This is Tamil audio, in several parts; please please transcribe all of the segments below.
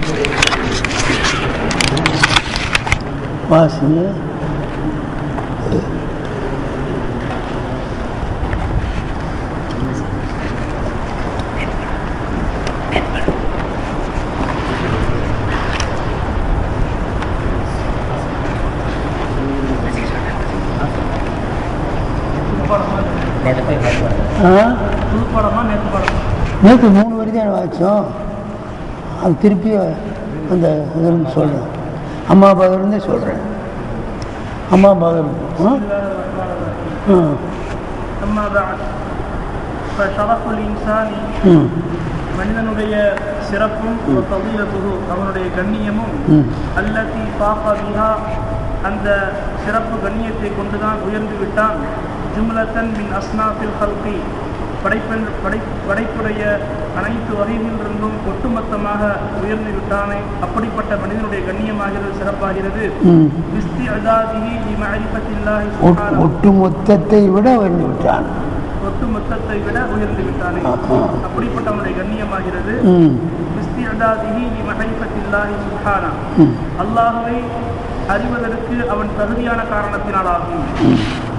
வாசிங்க ஆ புது படமா நேற்று படமா நேற்று மூணு வரி தான் வாய்ச்சோம் அது திருப்பி அந்த இதுன்னு சொல்கிறேன் அம்மா பாகருந்தே சொல்கிறேன் அம்மா பாகர் ஆ ஆ أما بعد فشرف الإنسان ம் மனிதனுடைய சிறப்பும் ஃபதீலத்துஹு அவனுடைய கண்ணியமும் ம் அல்லதி பாபா பிஹா அந்த சிறப்பு கண்ணியத்தை கொண்டுதான் உயர்ந்து விட்டான் ஜும்லத்தன் மின் அஸ்னாஃபில் ஹல்கி படைப்பெண் படை படைப்புடைய அனைத்து வகைகளிலிருந்தும் ஒட்டுமொத்தமாக உயர்ந்து விட்டானே அப்படிப்பட்ட மனிதனுடைய கண்ணியமாகிறது சிறப்பாகிறது ம் விஸ்தி அதாதிஹி லி மஅரிஃபத்தில்லாஹி ஒட்- சுப்ஹானஹு ஒட்டு மொத்தத்தை விட வந்து விட்டான் ஒட்டு மொத்தத்தை விட உயர்ந்து விட்டானே ஆஹா. அப்படிப்பட்டவனுடைய கண்ணியமாகிறது ம் இஸ்திஅதாதிஹி லி மஹரிஃபத்தில்லாஹி சுப்ஹானா ம் அல்லாஹ்வை அறிவதற்கு அவன் தகுதியான காரணத்தினாலாகும் ம்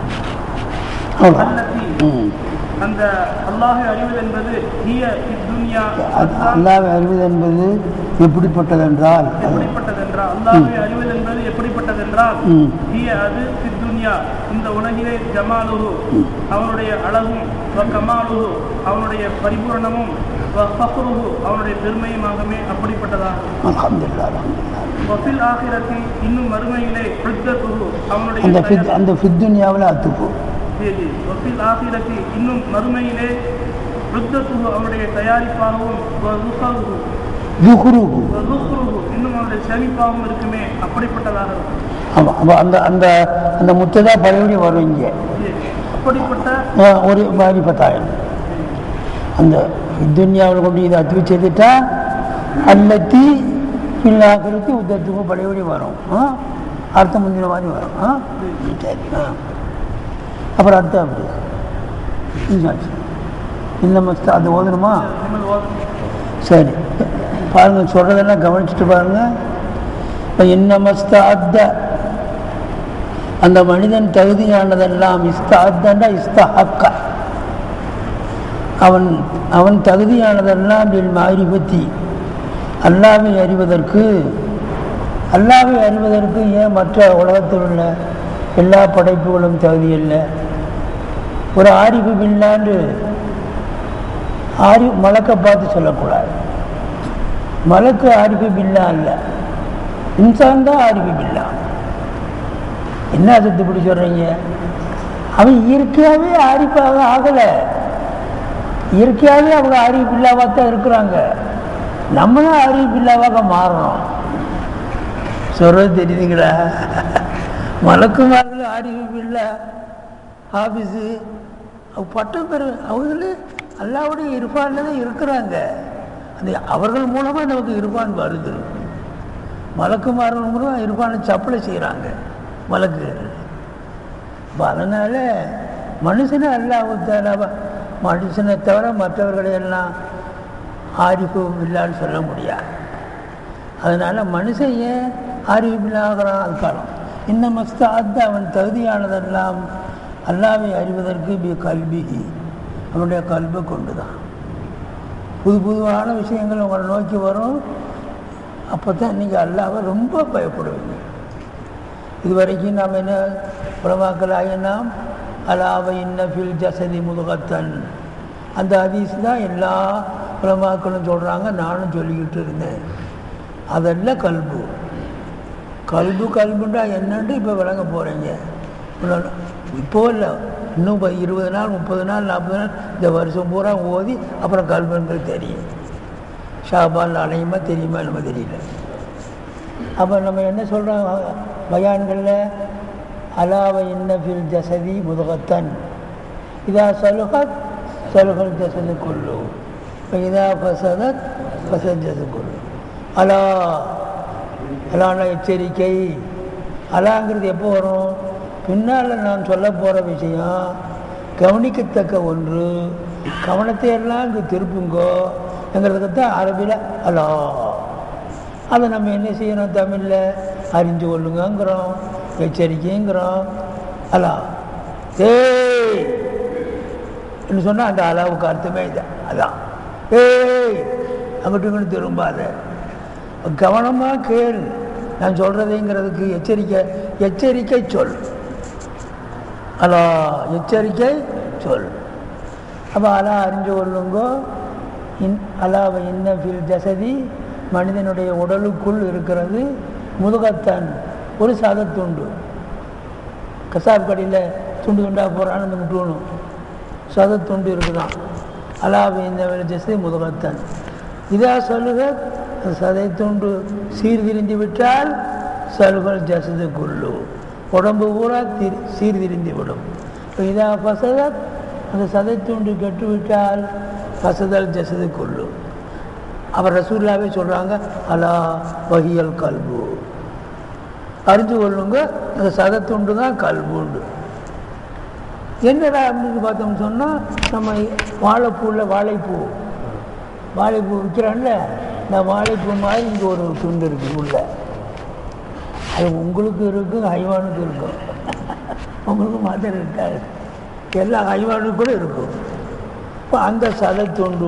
அவ்வளோ அல்லதி ம் அந்த அல்லாஹை அறிவது என்பது ஹிய இத்துன்யா அது அல்லாவை அறிவது என்பது எப்படிப்பட்டதென்றால் எப்படிப்பட்டதென்றால் அல்லாஹை அறிவது என்பது எப்படிப்பட்டதென்றால் ம் ஹிய அது ஃபித்துன்யா இந்த உலகிலே ஜமாலுஹு அவனுடைய அழகும் வ கமாலுஹு அவனுடைய பரிபூரணமும் வ ஃபக்ருஹு அவனுடைய பெருமையுமாகவே அப்படிப்பட்டதாகும் அல்ஹம்துலில்லாஹ் அல்ஹம்துலில்லாஹ் வஃபில் ஆகிரத்தில் இன்னும் மறுமையிலே ஹுஜ்ஜத்துஹு அவனுடைய அந்த ஃபித் தயார்- அந்த ஃபித்துன்யாவில் அத்துப்பு ஜி, ஜி. வஃபில் ஆகிரத்தில் இன்னும் மறுமையிலே ஹுஜ்ஜத்துஹு அவனுடைய தயாரிப்பாகவும் வ ருஹுஹு, ஜுஹ்ருஹு வ ருஹ்ருஹு இன்னும் அவனுடைய செழிப்பாகவும் இருக்குமே அப்படிப்பட்டதாக இருக்கும் ஆமாம் அப்போ அந்த அந்த அந்த முத்ததா பழையபடி வரும் இங்கே ஜி. அப்படிப்பட்ட ஆ, ஒரு மாரிஃபத்தாயிரம் அந்த துன்யாவில் கொண்டு இதை அத்து வச்சுட்டா அல்லத்தி பில்லாக்கிறதுக்கு உத்தத்துக்கு பழையபடி வரும் ஆ அர்த்தம் முந்தின மாதிரி வரும் ஆ சரி ஆ அப்புறம் அர்த்தம் அப்படி இன்னாச்சு. இந்த மஸ்த அது ஓதணுமா நிமல் ஓதும். சரி பாருங்க சொல்றதெல்லாம் கவனிச்சுட்டு பாருங்க இப்போ இன்னமஸ்த அத்த அந்த மனிதன் தகுதியானதெல்லாம் இஸ்தாத்தண்டா இஸ்தஹக்க அவன் அவன் தகுதியானதெல்லாம் பில் மாரிபத்தி அல்லாவை அறிவதற்கு அல்லாவை அறிவதற்கு ஏன் மற்ற உலகத்தில் உள்ள எல்லா படைப்புகளும் தகுதி இல்லை ஒரு ஆரிஃபு பில்லான்னு ஆரி மலக்கை பார்த்து சொல்லக்கூடாது மலக்கு ஆரிஃபு பில்லா அல்ல இன்சான் தான் ஆரிஃபு பில்லா என்ன சத்து இப்படி சொல்கிறீங்க அவன் இயற்கையாகவே ஆரிஃபாக ஆகலை இயற்கையாகவே அவங்க ஆரிஃபு பில்லாவாக தான் இருக்கிறாங்க நம்மளும் ஆரிஃபு பில்லாவாக மாறணும் சொல்கிறது தெரியுதுங்களா மலக்குமார்கள் ஆரிஃபு பில்லா ஆஃபீஸு பட்டம் பெரு அவங்களே அல்லாவுடைய இருப்பான்ல தான் இருக்கிறாங்க அது அவர்கள் மூலமாக நமக்கு இருப்பான் வருது மலக்குமார்கள் மூலம் இருப்பான சப்பளை செய்கிறாங்க மலக்கு அப்ப அதனால் மனுஷனை அல்லாஹ் மனுஷனை தவிர மற்றவர்களை எல்லாம் ஆரிஃபு இல்லான்னு சொல்ல முடியாது அதனால் மனுஷன் ஏன் அறிவு இல்லாகிறான் அது காலம் இந்த மஸ்தாத் அவன் தகுதியானதெல்லாம் அல்லாவை அறிவதற்கு பி கல்விகி அவனுடைய கல்வை கொண்டு தான் புது புதுவான விஷயங்கள் உங்களை நோக்கி வரும் அப்போ தான் நீங்கள் அல்லாவை ரொம்ப பயப்படுவீங்க இது வரைக்கும் நாம் என்ன உலமாக்கலாக நாம் அலாவை இன்னஃபில் ஜசதி முதுகத்தன் அந்த ஹதீஸ் தான் எல்லா உலமாக்களும் சொல்கிறாங்க நானும் சொல்லிக்கிட்டு இருந்தேன் அதெல்லாம் கல்பு கல்பு கல்புண்டா என்னன்ட்டு இப்போ விளங்க போகிறீங்க இப்போ இல்லை இன்னும் இப்போ இருபது நாள் முப்பது நாள் நாற்பது நாள் இந்த வருஷம் பூரா ஓதி அப்புறம் கல்புன்றது தெரியும் ஷாபால் அலையுமா தெரியுமா நம்ம தெரியல அப்போ நம்ம என்ன சொல்கிறோம் பயான்களில் அலாவ இன்னஃபில் ஜசதி முதுகத்தன் இதா சலுகத் சலுகல் ஜசது கொள்ளு இதா ஃபசதத் ஃபசத் ஜசது கொள்ளு அலா அலான எச்சரிக்கை அலாங்கிறது எப்போ வரும் பின்னால் நான் சொல்ல போகிற விஷயம் கவனிக்கத்தக்க ஒன்று கவனத்தை எல்லாம் இங்கே திருப்புங்கோ எங்களுக்கு தான் அரபியில் அலா அதை நம்ம என்ன செய்யணும் தமிழில் அறிஞ்சு கொள்ளுங்கங்கிறோம் எச்சரிக்கைங்கிறோம் அல்லா ஏய் என்று சொன்னால் அந்த அளவுக்கு அர்த்தமே இது அதான் ஏய் அங்கிட்டு இங்கிட்டு திரும்பாத கவனமாக கேள் நான் சொல்கிறதுங்கிறதுக்கு எச்சரிக்கை எச்சரிக்கை சொல் அலா எச்சரிக்கை சொல் அப்போ அலா அறிஞ்சு கொள்ளுங்கோ இன் அலாவை இன்ன ஃபில் ஜசதி மனிதனுடைய உடலுக்குள் இருக்கிறது முதுகத்தான் ஒரு சதத்துண்டு கசாப் கடையில் துண்டு துண்டாக போகிறான்னு அந்த முட்டுவணும் சதத்துண்டு இருக்குதான் அலாவை இந்த ஜசதி முதுகத்தான் இதா சொல்லுக அந்த சதை துண்டு சீர்திரிந்து விட்டால் சலுகல் ஜசது குள்ளு உடம்பு பூரா திரி சீர்திரிந்து விடும் இப்போ இதா பசதத் அந்த சதை துண்டு கெட்டுவிட்டால் பசதல் ஜசது கொள்ளு அவர் ரசூல்லாவே சொல்கிறாங்க அலா வகியல் கல்பு அறிஞ்சு கொள்ளுங்க அந்த சதத்துண்டு தான் கல்புண்டு என்னடா அப்படின்னு பார்த்தோம்னு சொன்னால் நம்ம வாழைப்பூவில் வாழைப்பூ வாழைப்பூ விற்கிறான்ல இந்த வாழைப்பூ மாதிரி இங்கே ஒரு துண்டு இருக்குது உள்ள அது உங்களுக்கு இருக்கும் ஹைவானுக்கு இருக்கும் உங்களுக்கு மாத்திரம் இருக்காது எல்லா ஹைவானுக்கு கூட இருக்கும் இப்போ அந்த சதை துண்டு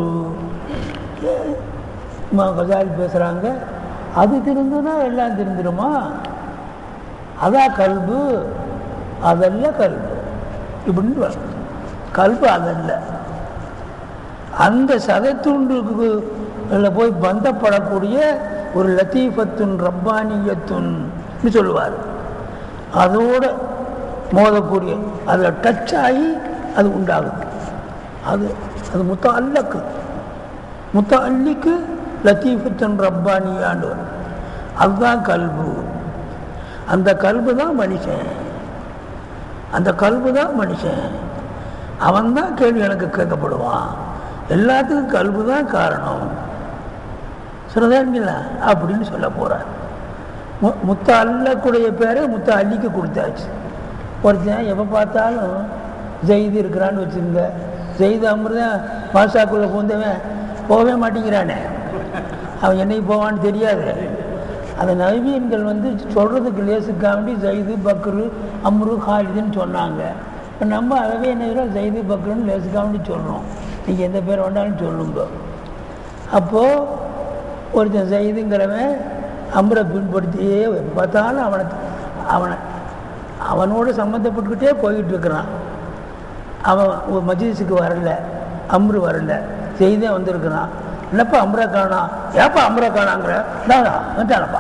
கஜாலி பேசுகிறாங்க அது திருந்துனா எல்லாம் திருந்துருமா அதான் கல்பு அதல்ல கல்பு இப்படின்னு வரும். கல்பு அதல்ல அந்த சதைத்துண்டுக்கு போய் பந்தப்படக்கூடிய ஒரு லத்தீஃபத்துன் ரப்பானியத்துன் சொல்லுவார் அதோட மோதக்கூடிய அதில் டச் ஆகி அது உண்டாகுது அது அது முத்த அல்லக்கு முத்த அல்லிக்கு லத்தீஃபத்துன் ரப்பானியாண்டு வரும் அதுதான் கல்பு அந்த கல்பு தான் மனுஷன் அந்த கல்பு தான் மனுஷன் அவன் தான் கேள்வி எனக்கு கேட்கப்படுவான் எல்லாத்துக்கும் கல்பு தான் காரணம் சொல்லுதாங்களா அப்படின்னு சொல்ல போகிறார் மு முத்த அல்லக்கூடிய பேரை முத்த அள்ளிக்கு கொடுத்தாச்சு ஒருத்தன் எப்போ பார்த்தாலும் ஜெய்து இருக்கிறான்னு வச்சுருங்க ஜெய்து அமிர்தம் பாஷாக்குள்ளே பூந்தவன் போகவே மாட்டேங்கிறானே அவன் என்னைக்கு போவான்னு தெரியாது அந்த நவீன்கள் வந்து சொல்கிறதுக்கு லேசுக்காண்டி ஜெய்து பக்ரு அம்ரு ஹாலிதுன்னு சொன்னாங்க இப்போ நம்ம அதவே என்ன ஜெய்து பக்ருன்னு லேசுக்காண்டி சொல்கிறோம் நீங்கள் எந்த பேர் வேண்டாலும் சொல்லுங்க அப்போது ஒருத்தன் ஜெய்துங்கிறவன் அம்ரை பின்படுத்தியே எப்ப பார்த்தாலும் அவனை அவனை அவனோடு சம்மந்தப்பட்டுக்கிட்டே போயிட்டு இருக்கிறான் அவன் ஒரு மஜிஸுக்கு வரல அம்ரு வரல செய்தே வந்திருக்கிறான் என்னப்பா அம்ரா காணா ஏப்பா அம்ரா காணாங்கிற நானா வந்துட்டானப்பா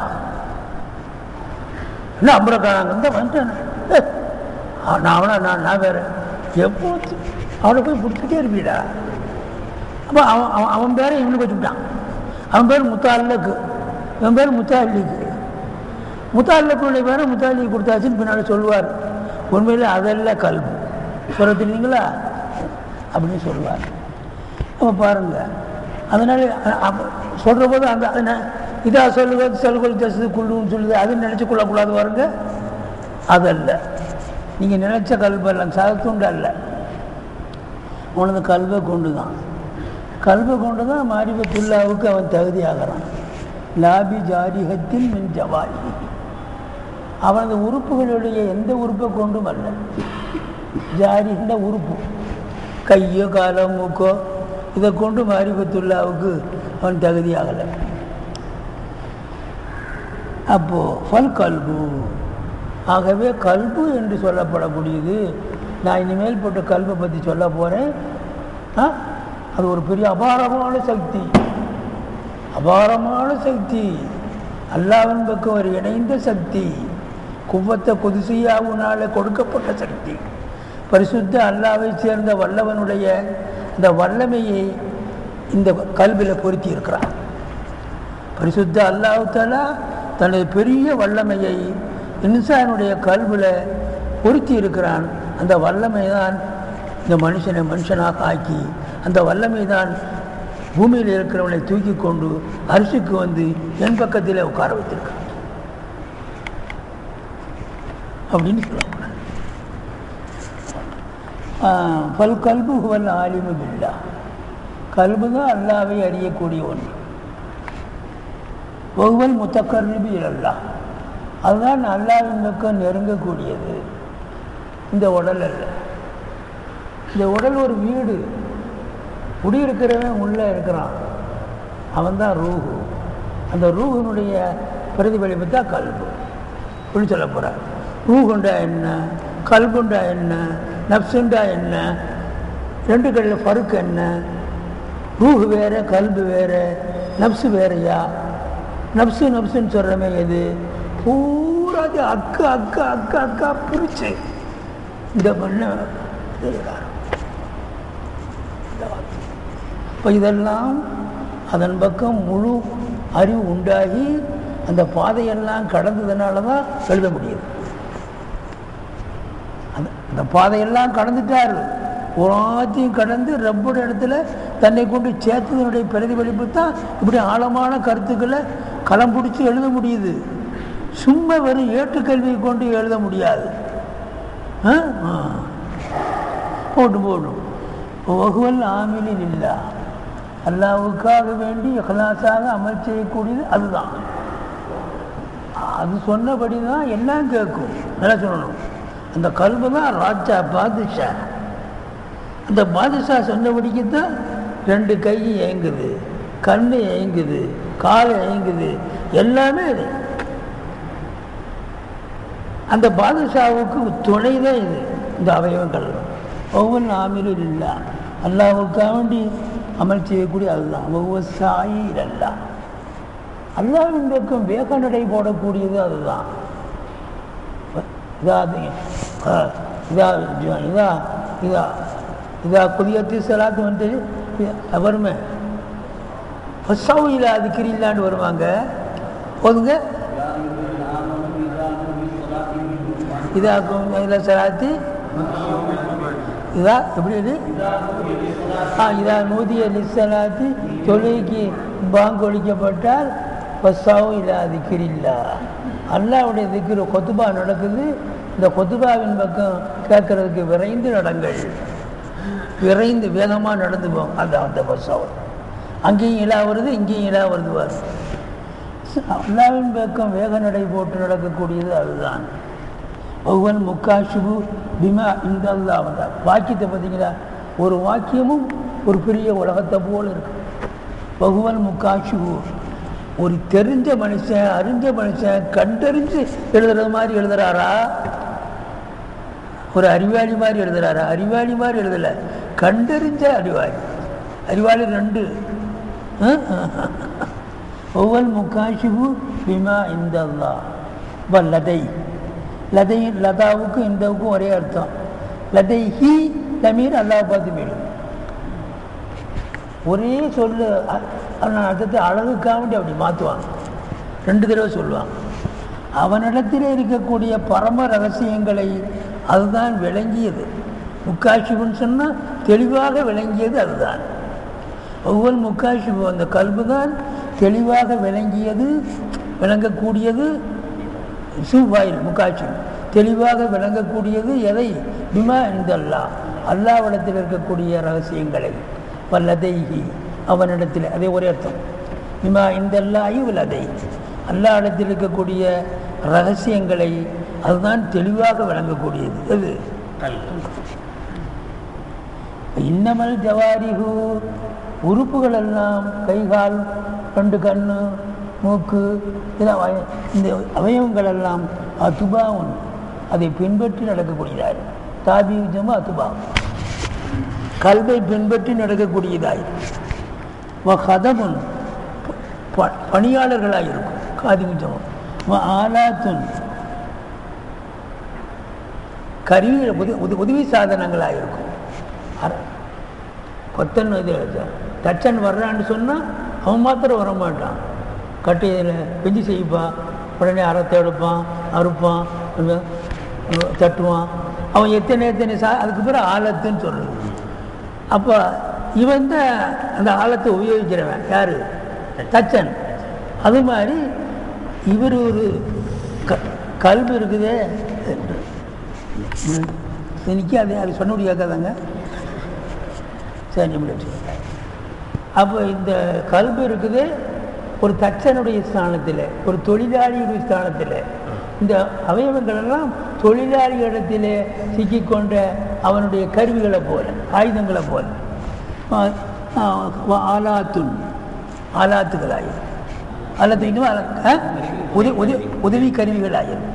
என்ன அம்ரா காணாங்க வந்துட்டானே ஏ, அவன் நான் அவனா நான் நான் வேற எப்போ அவனை போய் பிடிச்சிட்டே இருப்பீடா அப்போ அவன் அவன் அவன் பேரை இவனுக்கு வச்சுக்கிட்டான் அவன் பேர் முத்தாலுக்கு இவன் பேர் முத்தாலிக்கு முத்தாலுக்குடைய பேரை முத்தாலிக்கு கொடுத்தாச்சுன்னு பின்னாடி சொல்லுவார் உண்மையில் அதெல்லாம் கல்வி சொல்லுறீங்களா அப்படின்னு சொல்லுவார் அப்போ பாருங்க அதனால சொல்கிற போது அந்த அதை இதாக சொல்லுவது செல்கொள் ஜசது குள்ளுன்னு சொல்லுது அது நினச்சி கொள்ளக்கூடாது பாருங்க அதல்ல நீங்கள் நினச்ச கல்வெல்லாம் சதத்துண்டு அல்ல உனது கல்வை கொண்டு தான் கல்வை கொண்டு தான் மாரிபத்துல்லாவுக்கு அவன் தகுதி ஆகிறான் லாபி ஜாரிகத்தின் மின் ஜவாரி அவனது உறுப்புகளுடைய எந்த உறுப்பை கொண்டும் அல்ல ஜாரிகின்ற உறுப்பு கையோ காலோ மூக்கோ இதை கொண்டு மாரிபத்துல்லாவுக்கு அவன் தகுதி ஆகலை அப்போது ஃபல் கல்பு ஆகவே கல்பு என்று சொல்லப்படக்கூடியது நான் இனிமேல் போட்ட கல்வை பற்றி சொல்ல போகிறேன் அது ஒரு பெரிய அபாரமான சக்தி அபாரமான சக்தி அல்லாவின் பக்கம் ஒரு இணைந்த சக்தி குவத்தை குதிசையாவுனால கொடுக்கப்பட்ட சக்தி பரிசுத்த அல்லாவை சேர்ந்த வல்லவனுடைய இந்த வல்லமையை இந்த கல்வியில் பொருத்தி இருக்கிறான் பரிசுத்த அல்லாஹாலா தனது பெரிய வல்லமையை இன்சானுடைய கல்வியில் பொருத்தி இருக்கிறான் அந்த வல்லமை தான் இந்த மனுஷனை மனுஷனாக ஆக்கி அந்த வல்லமை தான் பூமியில் இருக்கிறவனை தூக்கி கொண்டு அரிசிக்கு வந்து என் பக்கத்திலே உட்கார வைத்திருக்கான் அப்படின்னு சொல்லக்கூடாது பல் கல்பு ஹுவல் ஆலிமு பில்லா கல்பு தான் அல்லாவை அறியக்கூடிய ஒன்று ஒவ்வொரு முத்தக்கருபி இல்லல்லா அதுதான் அல்லாவின் பக்கம் நெருங்கக்கூடியது இந்த உடல் அல்ல இந்த உடல் ஒரு வீடு குடியிருக்கிறவன் உள்ளே இருக்கிறான் அவன்தான் ரூஹு அந்த ரூஹினுடைய பிரதிபலிப்பு தான் கல்பு இப்படி சொல்ல போகிறார் ரூகுண்டா என்ன கல்புண்டா என்ன நப்சுண்டா என்ன ரெண்டு கடையில் ஃபருக் என்ன ரூஹு வேற கல்பு வேற நப்சு வேறையா நப்சு நப்சுன்னு சொல்கிறமே எது பூராது அக்கு அக்கு அக்கு அக்கா பிரிச்சு இந்த பண்ண இப்போ இதெல்லாம் அதன் பக்கம் முழு அறிவு உண்டாகி அந்த பாதையெல்லாம் கடந்ததுனால தான் எழுத முடியுது அந்த அந்த பாதையெல்லாம் கடந்துட்டார் எல்லாத்தையும் கடந்து ரப்போட இடத்துல தன்னை கொண்டு சேர்த்ததனுடைய பிரதிபலிப்பு தான் இப்படி ஆழமான கருத்துக்களை களம் பிடிச்சி எழுத முடியுது சும்மா வெறும் ஏற்றுக்கல்வியை கொண்டு எழுத முடியாது ஆ? ஆ. போட்டு போடும் வகுவல் ஆமிலின் இல்லா அல்லாவுக்காக வேண்டி இஹ்லாஸாக அமல் செய்யக்கூடியது அதுதான் அது சொன்னபடி தான் எல்லாம் கேட்கும் நல்லா சொல்லணும் அந்த கல்வி தான் ராஜா பாதுஷா அந்த பாதுஷா சொன்னபடிக்கு தான் ரெண்டு கை ஏங்குது கண் ஏங்குது கால் ஏங்குது எல்லாமே இது அந்த பாதுஷாவுக்கு துணை தான் இது இந்த அவயவங்கள் ஒவ்வொரு ஆமிலும் இல்லை அல்லாவுக்காக வேண்டி அமல் செய்யக்கூடிய அதுதான் ஒவ்வொரு சாயில் அல்லா அல்லாவின் பக்கம் வேக நடை போடக்கூடியது அதுதான் இதா அஹ், இதா இதா இதா இதா குதியத்து சலாத்து வந்து இது வருமே ஃபஸ்ஸாவு அதுக்கு இல்லாண்டு வருவாங்க போதுங்க இதா இதில் சலாத்து இதா எப்படி இது ஆ இதா நூதிய லிசலாத்து தொழுகைக்கு பாங்கு ஒழிக்கப்பட்டால் பஸ்ஸாவும் இல்லா திக்கிரில்லா அல்லாவுடைய திக்கிற கொத்துபா நடக்குது இந்த கொத்துபாவின் பக்கம் கேட்கறதுக்கு விரைந்து நடங்கள் விரைந்து வேகமாக நடந்து போகும் அந்த அந்த பஸ்ஸாவும் அங்கேயும் இலா வருது இங்கேயும் இலா வருது பாரு அல்லாவின் பக்கம் வேக நடை போட்டு நடக்கக்கூடியது அதுதான் ஒவ்வொரு முக்காஷுபு பிமா இந்த அல்லா வந்தார் வாக்கியத்தை பார்த்தீங்களா ஒரு வாக்கியமும் ஒரு பெரிய உலகத்தை போல் இருக்கு பகுவன் முக்காஷுபு ஒரு தெரிஞ்ச மனுஷன் அறிஞ்ச மனுஷன் கண்டறிஞ்சு எழுதுறது மாதிரி எழுதுறாரா ஒரு அறிவாளி மாதிரி எழுதுறாரா அறிவாளி மாதிரி எழுதலை கண்டறிஞ்ச அறிவாளி அறிவாளி ரெண்டு ஒவ்வொரு முக்காஷிபு பிமா இந்த அல்லா லதை லதை லதாவுக்கும் இந்தவுக்கும் ஒரே அர்த்தம் லதை ஹி லமீர் அல்லாவை பார்த்து போயிடும் ஒரே சொல்லு அ- அவன் அர்த்தத்தை அழகுக்காக வேண்டி அப்படி மாற்றுவாங்க ரெண்டு தடவை சொல்லுவாங்க அவனிடத்தில் இருக்கக்கூடிய பரம ரகசியங்களை அதுதான் விளங்கியது முக்காஷிபுன்னு சொன்னால் தெளிவாக விளங்கியது அதுதான் ஒவ்வொரு முக்காஷிபு அந்த கல்பு தான் தெளிவாக விளங்கியது விளங்கக்கூடியது சூவாயில் முக்காட்சி தெளிவாக விளங்கக்கூடியது எதை பிமா இந்த அல்லா அல்லாவிடத்தில் இருக்கக்கூடிய ரகசியங்களை வல்லதைஹி அவனிடத்தில் அதே ஒரே அர்த்தம் பிமா இந்த அல்லாஹி வல்லதை அல்லாவிடத்தில் இருக்கக்கூடிய ரகசியங்களை அதுதான் தெளிவாக விளங்கக்கூடியது எது இன்னமல் ஜவாரிஹு உறுப்புகள் எல்லாம் கை கால் ரெண்டு கண்ணு மூக்கு இதெல்லாம் அவய- இந்த அவயவங்கள் எல்லாம் அத்துபாவுன் அதை பின்பற்றி நடக்கக்கூடியதாய் தாபீஜமும் அத்துபாவும் கல்வை பின்பற்றி நடக்கக்கூடியதாய் ஹதமுன் பணியாளர்களாக இருக்கும் காதிமுஜமும் ஆலாத்துன் கருவி உதவி உத- உதவி சாதனங்களாக இருக்கும் அர- கொத்தன் இது தச்சன் வர்றான்னு சொன்னால் அவன் மாத்திரம் வர மாட்டான் கட்டையில் பெஞ்சு செய்ப்பா உடனே அறத்தை எடுப்பான் அறுப்பான் இது, தட்டுவான் அவன் எத்தனை எத்தனை சா அதுக்கு பிறகு ஆழத்துன்னு சொல்லுது அப்போ இவன் தான் அந்த ஆழத்தை உபயோகிக்கிறவன் யார் தச்சன் அது மாதிரி இவர் ஒரு க கல்வி இருக்குதே நிற்காது அது சொன்ன முடியாதாங்க சரி நிமிடம் அப்போ இந்த கல்பு இருக்குது ஒரு தச்சனுடைய ஸ்தானத்தில் ஒரு தொழிலாளியுடைய ஸ்தானத்தில் இந்த அவயவங்கள் எல்லாம் தொழிலாளி இடத்திலே சிக்கிக்கொண்ட அவனுடைய கருவிகளை போல ஆயுதங்களை போல ஆ- ஆ- ஆலாத்துன் ஆலாத்துகளாயிரும் ஆலாத்து இன்னும் ஆலா- ஆ? உதவி உதவி உதவி கருவிகளாயிரும்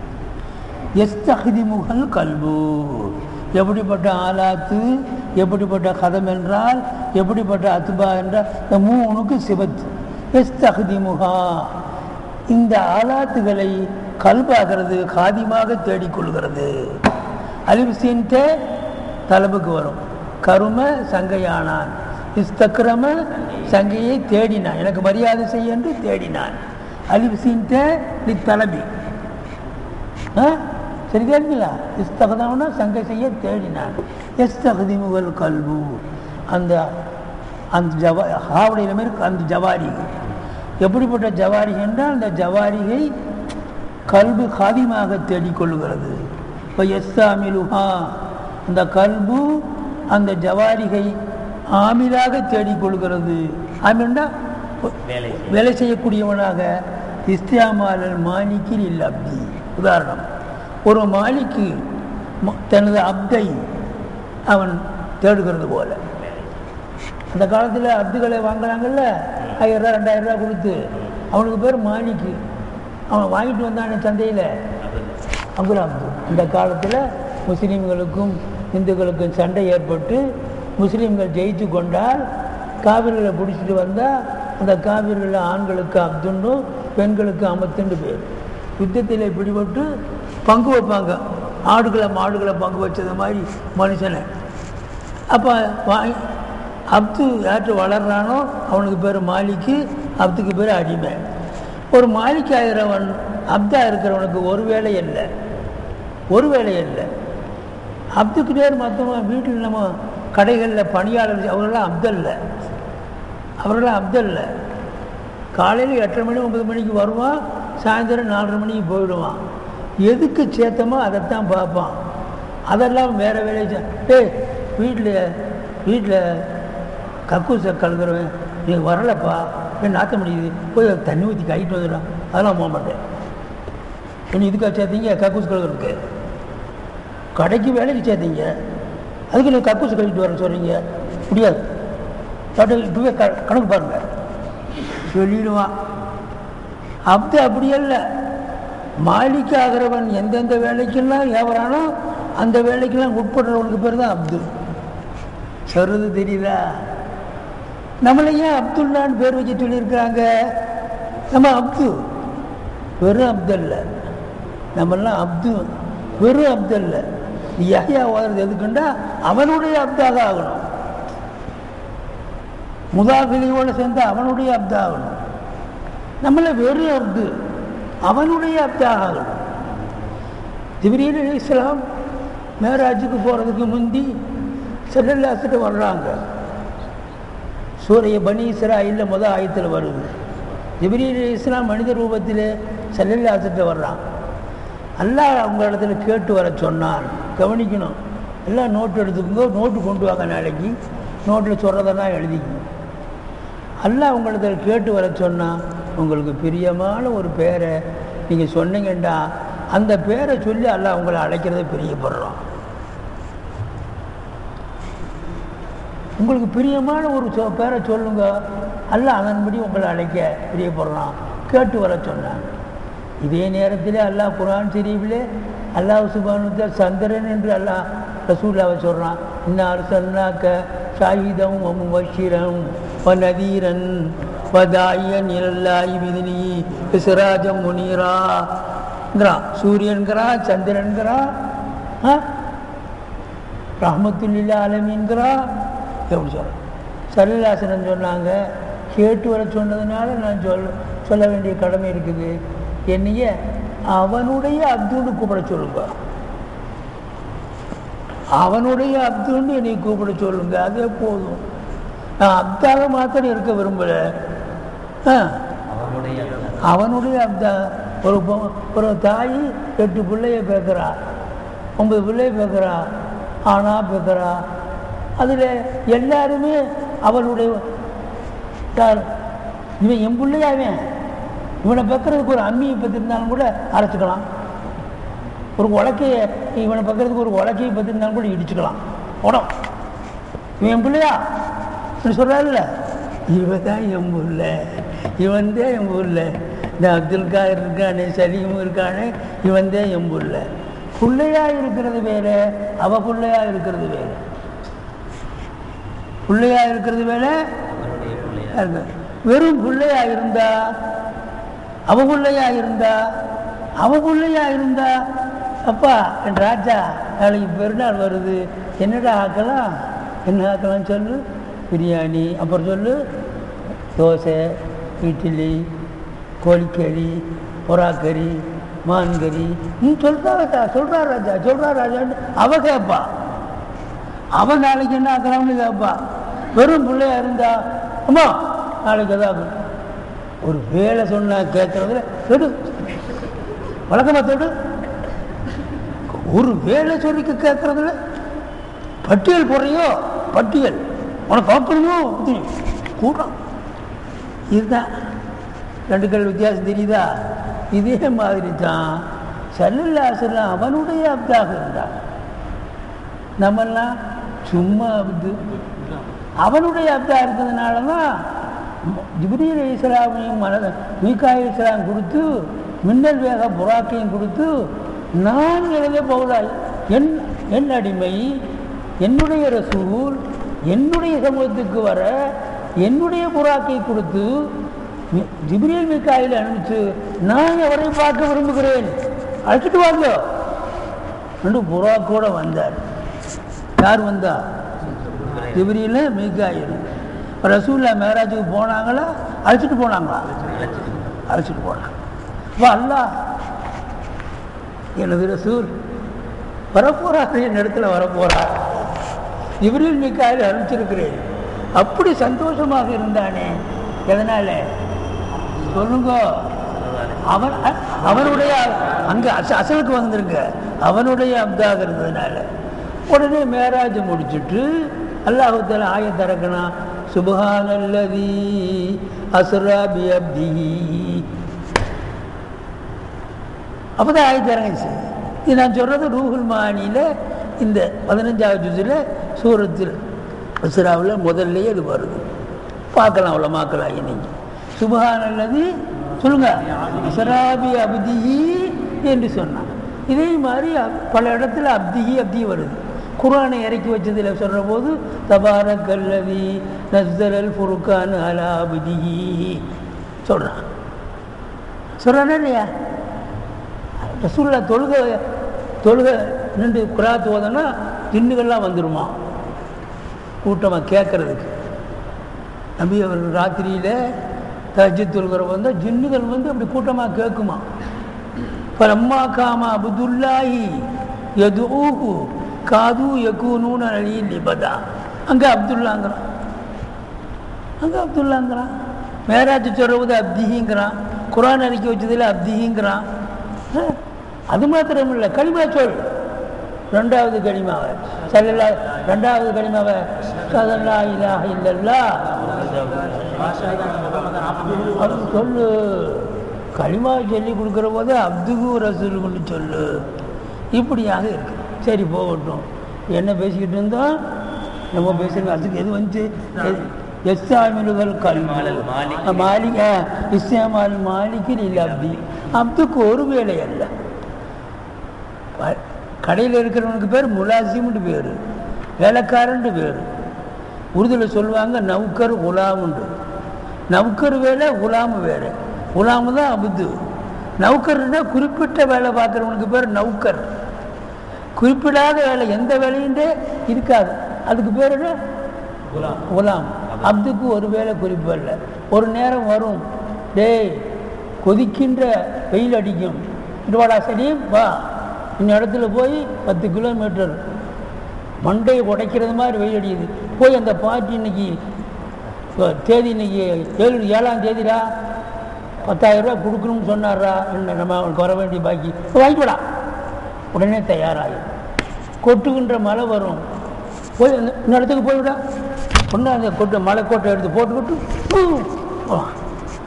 எஸ்தஹிதிமுகல் கல்பு எப்படிப்பட்ட ஆலாத்து எப்படிப்பட்ட கதம் என்றால் எப்படிப்பட்ட அத்துபா என்றால் இந்த மூணுக்கு சிவத்து எஸ்தஹிதிமுகா இந்த ஆலாத்துகளை கல்பாகிறது காதிமாக தேடிக்கொள்கிறது அலிபிசின்ட்டு தலபுக்கு வரும் கரும சங்கையானான் இஸ்தக்ரம சங்கையை தேடினான் எனக்கு மரியாதை செய்ய என்று தேடினான் அலிபிசின்ட்டு நீ தலபி ஆ? சரி கேட்குங்களா இஸ்தகதம்னா சங்கை செய்ய தேடினான் எஸ்தகதிமுகல் கல்பு அந்த அந்த ஜவா ஹாவடையில் மாரி அந்த ஜவாரிகை எப்படிப்பட்ட ஜவாரிகை என்றால் அந்த ஜவாரிகை கல்பு காதிமாக தேடிக்கொள்ளுகிறது இப்போ எஸ்ஸாமிலுஹா அந்த கல்பு அந்த ஜவாரிகை ஆமிலாக தேடிக்கொள்கிறது ஆமில்னா வேலை வேலை செய்யக்கூடியவனாக இஸ்தியாமாலல் மாலிக்கில் இல்லை அப்தி உதாரணம் ஒரு மாலிக்கு ம- தனது அப்தை அவன் தேடுகிறது போல அந்த காலத்தில் அப்துகளை வாங்குறாங்கல்ல ஆயிரம் ரூபா ரெண்டாயிரம் ரூபா கொடுத்து அவனுக்கு பேர் மாலிக்கு அவன் வாங்கிட்டு வந்தான சந்தையில் அப்துல் அப்து இந்த காலத்தில் முஸ்லீம்களுக்கும் இந்துக்களுக்கும் சண்டை ஏற்பட்டு முஸ்லீம்கள் ஜெயித்து கொண்டால் காவிரிகளை பிடிச்சிட்டு வந்தால் அந்த காவிரியில் ஆண்களுக்கு அப்துன்னும் பெண்களுக்கு அமத்துன்னு பேர் யுத்தத்தில் பிடிபட்டு பங்கு வைப்பாங்க ஆடுகளை மாடுகளை பங்கு வச்சது மாதிரி மனுஷனை அப்போ வாங்கி அப்து யார்கிட்ட வளர்றானோ அவனுக்கு பேர் மாலிக்கு அப்துக்கு பேர் அடிமை ஒரு மாலிக் ஆகிறவன் அப்தா இருக்கிறவனுக்கு ஒரு வேலை இல்லை ஒரு வேலை இல்லை அப்துக்கு நேர் மற்றவங்க வீட்டில் நம்ம கடைகளில் பணியாளர் அவரெல்லாம் அப்தல்ல அவரெல்லாம் அப்தல்ல காலையில் எட்டரை மணி ஒன்பது மணிக்கு வருவான் சாயந்தரம் நாலரை மணிக்கு போயிடுவான் எதுக்கு சேர்த்தமோ அதைத்தான் பார்ப்பான் அதெல்லாம் வேறு வேலையை செய்- ஏய் வீட்டில் வீட்டில் கக்கூசை கலந்துருவேன் நீ வரலப்பா என் நாத்த முடியுது போய் தண்ணி ஊற்றி கழிட்டு வந்துடும் அதெல்லாம் போக மாட்டேன் நீ இதுக்காக சேர்த்தீங்க கக்கூஸ் கழுகுறதுக்கு கடைக்கு வேலைக்கு சேர்த்தீங்க அதுக்கு நீ கக்கூஸ் கழிட்டு வர சொல்கிறீங்க முடியாது டாக்டர் இப்பவே க கணக்கு பாருங்க சொல்லிடுவான் அப்படி அப்படி அல்ல மாலிக்கு ஆகிறவன் எந்தெந்த வேலைக்கெல்லாம் ஏவறானோ அந்த வேலைக்கெல்லாம் உட்படுறவனுக்கு பேர் தான் அப்து சொல்றது தெரியுதா நம்மளை ஏன் அப்துல்லான்னு பேர் வச்சு சொல்லியிருக்கிறாங்க நம்ம அப்து வெறும் அப்தல்ல நம்மெல்லாம் அப்து வெறும் அப்தல்ல யஹ்யா ஓதுறது எதுக்குண்டா அவனுடைய அப்தாக ஆகணும் முதாபிலியோட சேர்ந்து அவனுடைய அப்தா ஆகணும் நம்மளை வெறும் அப்து அவனுடைய அப்தாக ஆகணும் ஜிப்ரீல் அலி இஸ்லாம் மேராஜுக்கு போகிறதுக்கு முந்தி செல்லல்லாசிட்டு வர்றாங்க சூரிய பனி இஸ்ராயில் முத ஆயத்தில் வருது ஜிப்ரீல் அலி இஸ்லாம் மனித ரூபத்தில் செல்லல்லாசிட்டு வர்றான் அல்லாஹ் அவங்க இடத்துல கேட்டு வர சொன்னான் கவனிக்கணும் எல்லாம் நோட்டு எடுத்துக்கோங்க நோட்டு கொண்டு வாங்க நாளைக்கு நோட்டில் சொல்கிறதெல்லாம் எழுதிக்கணும் அல்லாஹ் உங்களிடத்துல கேட்டு வர சொன்னால் உங்களுக்கு பிரியமான ஒரு பேரை நீங்கள் சொன்னீங்கண்டா அந்த பேரை சொல்லி அல்லாஹ் உங்களை அழைக்கிறத பிரியப்படுறோம் உங்களுக்கு பிரியமான ஒரு சொ பேரை சொல்லுங்க அல்லாஹ் அதன்படி உங்களை அழைக்க பிரியப்படுறான் கேட்டு வர சொன்னான் இதே நேரத்தில் அல்லாஹ் குரான் ஷெரீஃபிலே அல்லாஹ் சுபானுத்த சந்திரன் என்று அல்லாஹ் ரசூல்லாவை சொல்கிறான் இன்னார் சொன்னாக்க ஷாஹிதம் வஷீரம் வ நதீரன் வதாயன் இலல்லாஹி விதினி சிராஜம் முனீராங்கிறான் சூரியன்கிறான் சந்திரன்கிறான் ஆ ரஹமத்துல்லா அலமின்கிறா எப்படி சொல்கிறேன் சரலாசனன் சொன்னாங்க கேட்டு வர சொன்னதுனால நான் சொல் சொல்ல வேண்டிய கடமை இருக்குது என்னைய அவனுடைய அப்துன்னு கூப்பிட சொல்லுங்க அவனுடைய அப்துன்னு என்னை கூப்பிட சொல்லுங்க அதே போதும் நான் அப்தாக மாத்திரம் இருக்க விரும்பல ஆ அவனுடைய அவனுடைய அந்த ஒரு பொ- ஒரு தாய் எட்டு பிள்ளைய பேக்கிறா ஒன்பது பிள்ளைய பேக்கிறா ஆனா பேக்கிறா அதில் எல்லாருமே அவளுடைய யார் இவன் என் பிள்ளையா இவன் இவனை பெக்கிறதுக்கு ஒரு அம்மியை பற்றிருந்தாலும் கூட அரைச்சிக்கலாம் ஒரு உலக்கைய இவனை பக்கிறதுக்கு ஒரு உலக்கையை பற்றிருந்தாலும் கூட இடிச்சுக்கலாம் உடம் இவன் என் பிள்ளையா இப்படி சொல்கிறாருல்ல இவன் தான் என் புள்ள இவன் தான் என் புள்ள இந்த அப்துல் கார் இருக்கானே சலீம் இருக்கானே இவன் தான் என் புள்ள பிள்ளையா இருக்கிறது வேற அவ பிள்ளையா இருக்கிறது வேற பிள்ளையா இருக்கிறது வேற அவருடைய பிள்ளையா இருக்கு. வெறும் பிள்ளையா இருந்தா அவ பிள்ளையா இருந்தா அவ பிள்ளையா இருந்தா அப்பா என் ராஜா நாளைக்கு பெருநாள் வருது என்னடா ஆக்கலாம் என்ன ஆக்கலாம் சொல்லு பிரியாணி அப்புறம் சொல்லு தோசை இட்லி கோழிக்கறி புறாக்கறி மான்கறி நீ சொல்றா ராஜா சொல்றா ராஜா சொல்றா ராஜான்னு அவ கேட்பா அவன் நாளைக்கு என்ன ஆக்கலாம்னு கேட்பா வெறும் பிள்ளையா இருந்தா அம்மா நாளைக்கு எதாவது ஒரு வேலை சொன்னா கேட்கறதுல எடு வழக்கமா தொடு ஒரு வேலை சொல்லி கேட்கறதுல பட்டியல் போடுறியோ பட்டியல் உனக்கு பார்க்கணுமோ கூட்டம் இதுதான் ரெண்டு கல் வித்தியாசம் தெரியுதா இதே மாதிரி தான் சல்லல்லாசல்லாம் அவனுடைய அப்தாக இருந்தான் நம்மெல்லாம் சும்மா அப்து அவனுடைய அப்தா இருக்கிறதுனால தான் ஜிப்ரீல் இஸ்லாமையும் மன மீகாய் இஸ்லாம் கொடுத்து மின்னல் வேக புறாக்கையும் கொடுத்து நான் எழுத பவுலாய் என் என் அடிமை என்னுடைய ரசூல் என்னுடைய சமூகத்துக்கு வர என்னுடைய புறாக்கை கொடுத்து மி- ஜிப்ரீல் மிக்காயில் அனுப்பிச்சு நான் அவரை பார்க்க விரும்புகிறேன் அழைச்சிட்டு வாங்க ரெண்டு புறாக்கோட வந்தார் யார் வந்தா ஜிப்ரீல மீகாயில் ரசூல்லா மேராஜுக்கு போனாங்களா அழைச்சிட்டு போனாங்களா அழைச்சிட்டு போனாங்க அப்போ அல்லாஹ் எனது ரசூல் வரப்போறார் என் இடத்துல வரப்போறார் இவரில் மிக்காயில் அனுப்பிச்சிருக்கிறேன் அப்படி சந்தோஷமாக இருந்தானே எதனால சொல்லுங்க அவன் அ- அவனுடைய அங்க அச அசலுக்கு வந்திருக்க அவனுடைய அப்தாக இருந்ததுனால உடனே மேராஜ் முடிச்சுட்டு அல்லாஹுத்தால ஆய திறக்கணா சுபஹானல்லதி அஸ்ரா பி அப்திஹி அப்பதான் ஆயத்து இறங்குச்சு இது நான் சொல்றது ரூஹுல் மானியில் இந்த பதினஞ்சாவது ஜுசில் சூரத்தில் அசுராவில் முதல்லயே இது வருது பார்க்கலாம் அவ்வளோ மாக்கலாம் இன்னைக்கு சுபஹான் அல்லது சொல்லுங்க அசராபி அப்திஹி என்று சொன்னான் இதே மாதிரி அ- பல இடத்துல அப்திஹி அப்தி வருது குர்ஆனை இறக்கி வச்சதில் சொல்கிற போது தபாரக் அல்லதி நஸ்தரல் ஃபுருக்கான் அலா அப்திஹி சொல்கிறான் சொல்கிறானே இல்லையா ரசூல்லா தொழுக தொழுக நின்று குராத்து ஓதனா ஜின்னுகள்லாம் வந்துருமா கூட்டமாக கேட்கறதுக்கு நபி அவர்கள் ராத்திரியில் தஜ்ஜி தொழுகிற வந்தால் ஜின்னுகள் வந்து அப்படி கூட்டமாக கேட்குமா பரம்மா காமா அபுதுல்லாஹி எதுஊஹு காது யகூனூன அலி லிபதா அங்கே அப்துல்லாங்கிறான் அங்கே அப்துல்லாங்கிறான் மேராஜ் சொல்றது அப்திஹிங்கிறான் குரான் அறிக்கை வச்சதில் அப்திஹிங்கிறான் ஆ, அது மாத்திரம் இல்லை களிமா சொல் ரெண்டாவது களிமாவை சல்லல்லா ரெண்டாவது களிமாவை சதல்லா இலாஹ இல்லல்லா அது சொல்லு களிமா சொல்லி கொடுக்குற போது அப்துகு ரசூலுன்னு சொல்லு இப்படியாக இருக்கு சரி போகட்டும் என்ன பேசிக்கிட்டு இருந்தோம் நம்ம பேசுறது அதுக்கு எது வந்துச்சு எஸ்ஸாமிலுகள் மாலல் மாலிக். கல்வி மாலிக் இஸ்லாமால் மாலிக்கில் இல்லை அப்தி அப்துக்கு ஒரு வேலை அல்ல கடையில் இருக்கிறவனுக்கு பேர் முலாசிம்னு பேர் வேலைக்காரன்ட்டு பேர் உருதுல சொல்லுவாங்க நவுக்கர் குலாமுண்டு நவுக்கர் வேலை குலாமு வேறு குலாமு தான் அபுது நவுக்கர்னா குறிப்பிட்ட வேலை பார்க்குறவனுக்கு பேர் நவுக்கர் குறிப்பிடாத வேலை எந்த வேலையுண்டே இருக்காது அதுக்கு பேர் என்ன குலாம் அப்துக்கு ஒரு வேலை குறிப்பிடல ஒரு நேரம் வரும் டேய் கொதிக்கின்ற வெயில் அடிக்கும் இதுவாடா சரி வா இந்த இடத்துல போய் பத்து கிலோமீட்டர் மண்டையை உடைக்கிறது மாதிரி வெயில் அடிக்குது போய் அந்த பாட்டி இன்னைக்கு இப்போ தேதி இன்னைக்கு ஏழு ஏழாம் தேதிடா பத்தாயிரம் ரூபா கொடுக்கணும்னு சொன்னார்ரா என்ன நம்ம அவனுக்கு வர வேண்டிய பாக்கி வாங்கிக்கூடா உடனே தயாராகும் கொட்டுகின்ற மழை வரும் போய் இந்த இந்த இடத்துக்கு போய்விடா ஒன்று அந்த கொட்டை மலை கோட்டை எடுத்து போட்டுக்கிட்டு ஹூ, வா.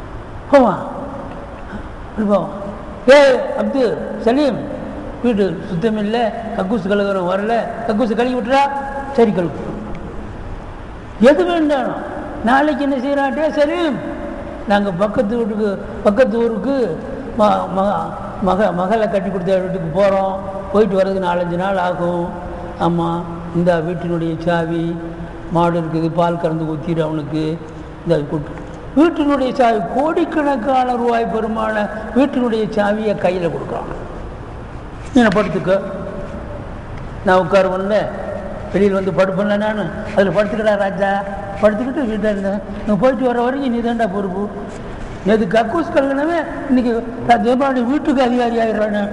போவான் இப்படி போவான் ஏ அப்து சலீம் வீடு சுத்தம் இல்லை கக்கூசு கழுகுறோம் வரல கக்கூசு கழுவி விட்டுறா சரி கழுவு எது வேண்டாம் நாளைக்கு என்ன செய்கிறாட்டே சலீம் நாங்கள் பக்கத்து வீட்டுக்கு பக்கத்து ஊருக்கு ம மக மக மகளை கட்டி கொடுத்த வீட்டுக்கு போகிறோம் போயிட்டு வர்றதுக்கு நாலஞ்சு நாள் ஆகும் ஆமாம் இந்த வீட்டினுடைய சாவி மாடு இருக்குது பால் கறந்து ஊற்றிடு அவனுக்கு இந்த கூட்டு வீட்டினுடைய சாவி கோடிக்கணக்கான ரூபாய் பெருமான வீட்டினுடைய சாவியை கையில் கொடுக்குறான் நீ படுத்துக்க நான் உட்காருவேன்ல வெளியில் வந்து படுப்பேன்ல நான் அதில் படுத்துக்கடா ராஜா படுத்துக்கிட்டு வீட்டில் இருந்தேன் நான் போயிட்டு வர வரைக்கும் நீ தான்டா பொறுப்பு நேற்று கக்கூஸ் கழுகுனவே இன்னைக்கு ஜெயபாடி வீட்டுக்கு அதிகாரி ஆயிடுறானே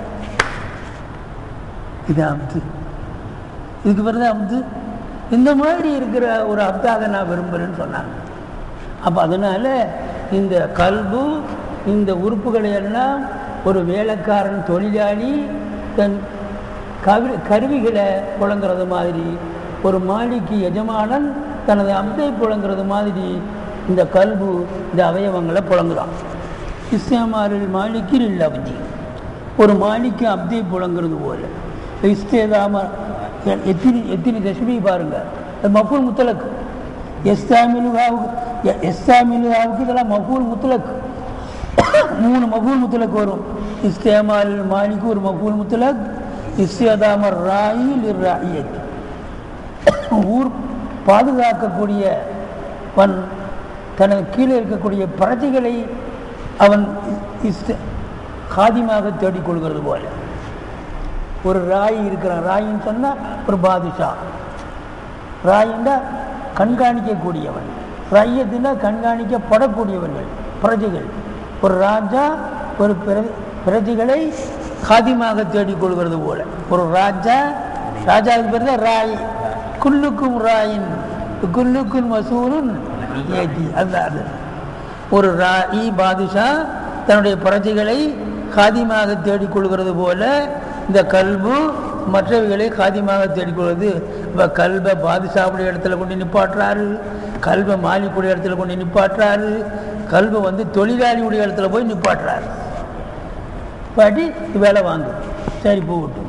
இது அம்து இதுக்கு பிறகு அம்து இந்த மாதிரி இருக்கிற ஒரு அப்தாக நான் விரும்புகிறேன்னு சொன்னாங்க அப்போ அதனால் இந்த கல்பு இந்த உறுப்புகளை எல்லாம் ஒரு வேலைக்காரன் தொழிலாளி தன் கவி கருவிகளை புழங்குறது மாதிரி ஒரு மாளிக்கு எஜமானன் தனது அம்பை புழங்குறது மாதிரி இந்த கல்பு இந்த அவயவங்களை புழங்குறான் இஸ்லாமாரில் மாளிக்கில் இல்லை அவதி ஒரு மாளிக்கு அப்தை புழங்குறது போல இஸ்தேதாம எத்தினி எத்தினி தசுமி பாருங்க அது மஃபூல் முத்தலக்கு எஸ்தாமிலுகாவுக்கு எஸ்தாமிலுகாவுக்கு இதெல்லாம் மஃபூல் முத்தலக்கு மூணு மஃபூல் முத்தலக் வரும் இஸ்தேமால் மாலிக்கு ஒரு மஃபூல் முத்தலக் இஸ்தேதாமர் ராயில் ராயத் ஊர் பாதுகாக்கக்கூடிய வன் தனது கீழே இருக்கக்கூடிய பிரஜைகளை அவன் இஸ்த காதிமாக தேடிக்கொள்கிறது போல ஒரு ராய் இருக்கிறான் ராயின்னு சொன்னால் ஒரு பாதுஷா ராயின்னா கண்காணிக்கக்கூடியவன் ரையத்தினா கண்காணிக்கப்படக்கூடியவர்கள் பிரஜைகள் ஒரு ராஜா ஒரு பிர- பிரஜைகளை காதிமாக தேடிக்கொள்கிறது போல ஒரு ராஜா ராஜாவுக்கு பேர் தான் ராய் குல்லுக்கும் ராயின் குல்லுக்கும் மசூரும் ஏத்தி அந்த அது ஒரு ராயி பாதுஷா தன்னுடைய பிரஜைகளை காதிமாக தேடிக்கொள்கிறது போல இந்த கல்பு மற்றவைகளை காதிமாக தேடிக்கொள்வது இப்போ கல்வை பாதுஷாவுடைய இடத்துல கொண்டு நிப்பாட்டுறாரு கல்வை மாலிக்குடைய இடத்துல கொண்டு நிப்பாட்டுறாரு கல்வை வந்து தொழிலாளியுடைய இடத்துல போய் நிப்பாட்டுறாரு பாட்டி வேலை வாங்கு சரி போகட்டும்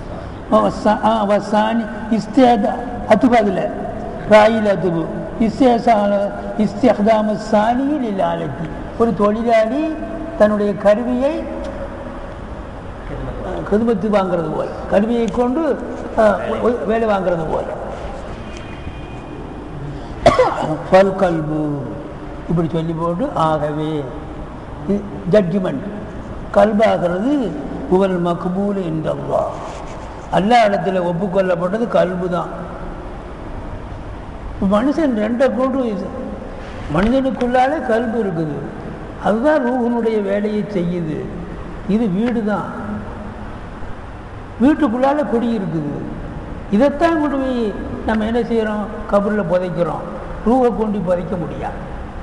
வசானி இஸ்தேத அத்துபு அதில் ராயில் அத்துபு இஸ்தேசான இஸ்தேதாம சானியில் இல்லாலத்தி ஒரு தொழிலாளி தன்னுடைய கருவியை கதுமத்து வாங்குறது போல கருவியை கொண்டு அஹ், ஒ- வேலை வாங்குறது போல ஃபல் கல்பு இப்படி சொல்லி போட்டு ஆகவே ஜட்ஜ்மெண்ட் கல்பாகிறது உவல் மக்பூல் என்றல்லா அல்லா இடத்துல ஒப்புக்கொள்ளப்பட்டது கல்பு தான் மனுஷன் ரெண்டை கொண்டு இது- மனிதனுக்குள்ளாலே கல்பு இருக்குது அதுதான் ரூஹனுடைய வேலையை செய்யுது இது வீடு தான் வீட்டுக்குள்ளால குடி இருக்குது இதைத்தான் கொண்டு போய் நம்ம என்ன செய்கிறோம் கபரில் புதைக்கிறோம் ரூஹை கொண்டு புதைக்க முடியாது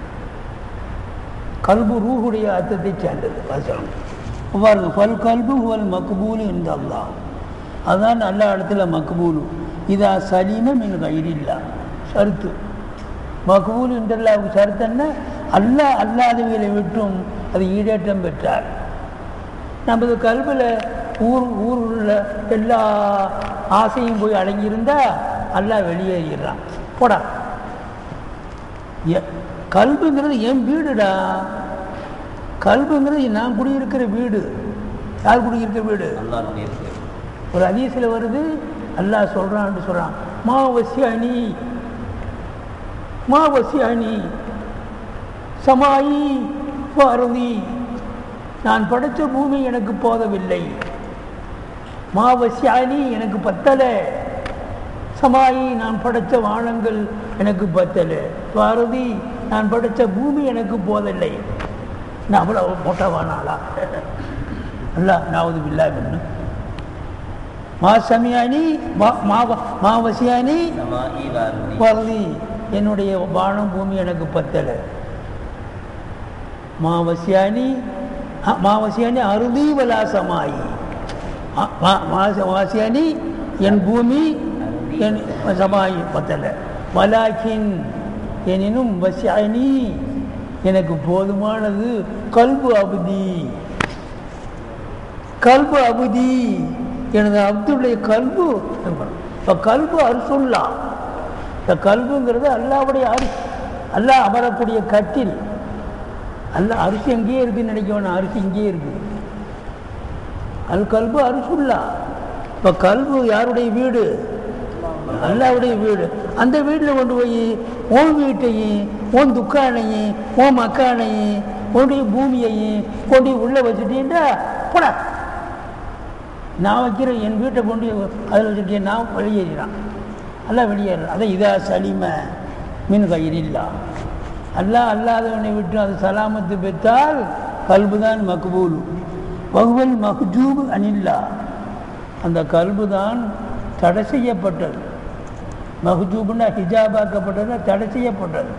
கல்பு ரூஹுடைய அர்த்தத்தை சேர்ந்தது வசனம் பாருங்க பல் கல்பு ஹுவல் மக்பூலு இந்த அல்லாஹ் அதான் நல்ல இடத்துல மக்பூலு இதா சலீம மின் கயிறில்லா சருத்து மக்பூல் என்றல்லாவுக்கு சருத்தன்னா அல்லாஹ் அல்லாதவைகளை விட்டும் அது ஈடேற்றம் பெற்றார் நமது கல்வியில் ஊர் ஊரில் எல்லா ஆசையும் போய் அடங்கியிருந்தா அல்லாஹ் வெளியேறிடுறான் போடா எ- கல்புங்கிறது என் வீடுடா கல்புங்கிறது நான் குடியிருக்கிற வீடு யார் குடியிருக்கிற வீடு அல்லாஹ்வுடைய இருக்கு ஒரு அதீசில் வருது அல்லாஹ் சொல்கிறான்னு சொல்கிறான் மா வசியானி மா வசியானி சமாயி பாரதி நான் படைச்ச பூமி எனக்கு போதவில்லை மா வசியானி எனக்கு பத்தலை சமாயி நான் படைச்ச வானங்கள் எனக்கு பத்தலை பாரதி நான் படைச்ச பூமி எனக்கு போதவில்லை நான் அவ்வளோ மொட்டவானாளா அல்ல நாவது பில்லா பண்ணு மா சமியானி மா- மா- மா வசியானி சமாஇ வாருதி பகுதி என்னுடைய வானம் பூமி எனக்கு பத்தலை மாவசியானி அ, மாவசியானி அருதி வலாசமாயி அ, மா- மாச- வாசியானி என் பூமி என் சமாயி பத்தலை வலாக்கின் எனினும் வசியானி எனக்கு போதுமானது கல்பு அபுதி கல்பு அபுதி எனது அப்துடைய கல்பு இப்போ கல்பு அரிசுல்லா இந்த கல்புங்கிறது அல்லாவுடைய அரி அல்லாஹ் அமரக்கூடிய கட்டில் அல்ல அரிசி அங்கேயே இருக்குன்னு நினைக்க வேணாம் அரிசி இங்கேயே இருக்குது அல் கல்பு அரிசுல்லா இப்போ கல்பு யாருடைய வீடு அல்லாவுடைய வீடு அந்த வீட்டில் கொண்டு போய் உன் வீட்டையும் உன் துக்கானையும் உன் மக்கானையும் உன்னுடைய பூமியையும் கொண்டு போய் உள்ளே வச்சுட்டீங்கன்னா போடா நான் வைக்கிற என் வீட்டை கொண்டு அதில் வச்சுருக்கேன் நான் வெளியேறான் எல்லாம் வெளியேறான் அதான் இதா சலிம மின் கயிறில்லா அல்லாஹ் அல்லாதவனை விட்டு அது சலாமத்து பெற்றால் கல்புதான் மக்பூல் வகுவல் மஹ்ஜூப் அனில்லா அந்த கல்பு தான் தடை செய்யப்பட்டது மஹ்ஜூப்னா ஹிஜாபாக்கப்பட்டது தடை செய்யப்பட்டது